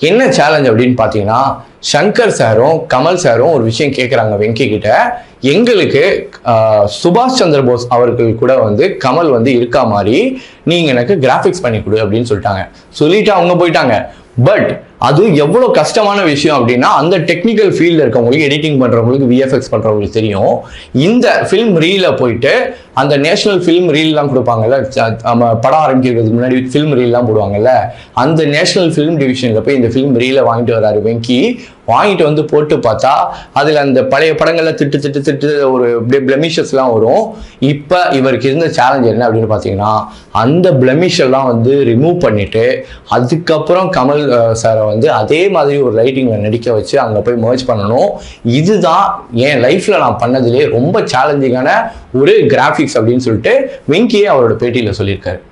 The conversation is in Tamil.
என்ன சேலஞ்ச் அப்படின்னு பார்த்தீங்கன்னா சங்கர் சாரும் கமல் சாரும் ஒரு விஷயம் கேட்குறாங்க வெங்கி கிட்ட எங்களுக்கு ஆஹ், சுபாஷ் சந்திர போஸ் அவர்கள் கூட வந்து கமல் வந்து இருக்கா மாதிரி நீங்க எனக்கு கிராஃபிக்ஸ் பண்ணி கொடு அப்படின்னு சொல்லிட்டாங்க சொல்லிட்டு அவங்க போயிட்டாங்க பட் அது எவ்வளோ கஷ்டமான விஷயம் அப்படின்னா அந்த டெக்னிக்கல் ஃபீல்டில் இருக்கவங்களுக்கு எடிட்டிங் பண்ணுறவங்களுக்கு விஎஃப்எக்ஸ் பண்ணுறவங்களுக்கு தெரியும் இந்த ஃபிலிம் ரீல போயிட்டு அந்த நேஷனல் ஃபிலிம் ரீல்லாம் கொடுப்பாங்கல்ல ச- நம்ம படம் ஆரம்பிக்கிறதுக்கு முன்னாடி ஃபிலிம் ரீல்லாம் போடுவாங்கல்ல அந்த நேஷனல் ஃபிலிம் டிவிஷனில் போய் இந்த ஃபிலிம் ரீல வாங்கிட்டு வராரு வெங்கி வாங்கிட்டு வந்து போட்டு பார்த்தா அதில் அந்த பழைய படங்கள்ல திட்டு திட்டு திட்டு ஒரு பிளமிஷஸ்லாம் வரும் இப்போ இவருக்கு இருந்த சேலஞ்ச் என்ன அப்படின்னு பார்த்தீங்கன்னா அந்த blemish எல்லாம் வந்து ரிமூவ் பண்ணிட்டு அதுக்கப்புறம் கமல் சாரை வந்து அதே மாதிரி ஒரு ரைட்டிங்கில் நடிக்க வச்சு அங்கே போய் மர்ஜ் பண்ணணும் இதுதான் என் லைஃப்பில் நான் பண்ணதுலேயே ரொம்ப சேலஞ்சிங்கான ஒரு கிராஃபிக்ஸ் அப்படின்னு சொல்லிட்டு வெங்கியே அவரோட பேட்டியில் சொல்லியிருக்காரு